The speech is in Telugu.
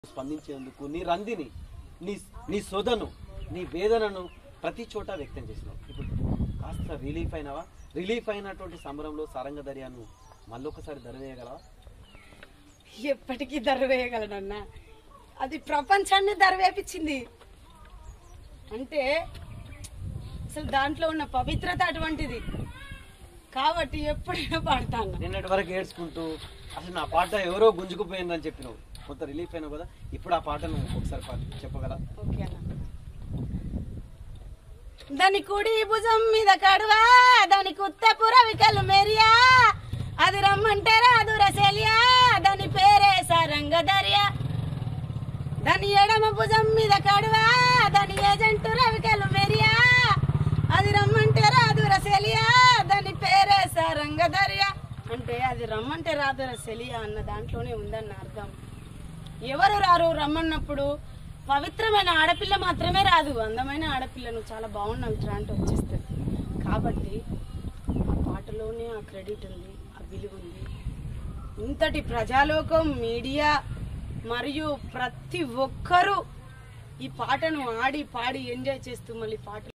స్పందించేందుకు నీ రందిని నీ నీ సొదను నీ వేదనను ప్రతి చోట వ్యక్తం చేసినావు ఇప్పుడు కాస్త రిలీఫ్ అయినావా రిలీఫ్ అయినటువంటి సంబరంలో సారంగ దర్యాను మళ్ళొకసారి దరివేయగలవా ఎప్పటికీ దరవేయగలనన్నా అది ప్రపంచాన్ని దరవేపించింది అంటే అసలు దాంట్లో ఉన్న పవిత్రత అటువంటిది కాబట్టి ఎప్పుడైనా పాడతాను నిన్నటి వరకు ఏడ్చుకుంటూ అసలు నా పాట ఎవరో గుంజుకుపోయిందని చెప్పినావు కొంత రిలీఫ్ అయినావు కదా ఇప్పుడు ఆ పాటను ఒకసారి పాడు చెప్పగలరా ఓకే అన్న దాని కుడి భుజం మీద కడువా దాని కుత్తపుర వికలు మెరియా అది రమ్మంటే రాదు రసెలియా దాని పేరే సారంగ దర్యా దాని ఎడమ భుజం మీద కడువా దాని ఏజెంట్ రవికలు మెరియా అది రమ్మంటే రాదు రసెలియా దాని పేరే సారంగ దర్యా అంటే అది రమ్మంటే రాదు రసెలియా అన్న దాంట్లోనే ఉందన్న అర్థం ఎవరు రారు రమ్మన్నప్పుడు పవిత్రమైన ఆడపిల్ల మాత్రమే రాదు అందమైన ఆడపిల్ల నువ్వు చాలా బాగున్నావు ఇట్లా అంటే వచ్చేస్తుంది కాబట్టి ఆ పాటలోనే ఆ క్రెడిట్ ఉంది ఆ విలువ ఉంది ఇంతటి ప్రజాలోకం మీడియా మరియు ప్రతి ఒక్కరూ ఈ పాటను ఆడి పాడి ఎంజాయ్ చేస్తూ మళ్ళీ పాట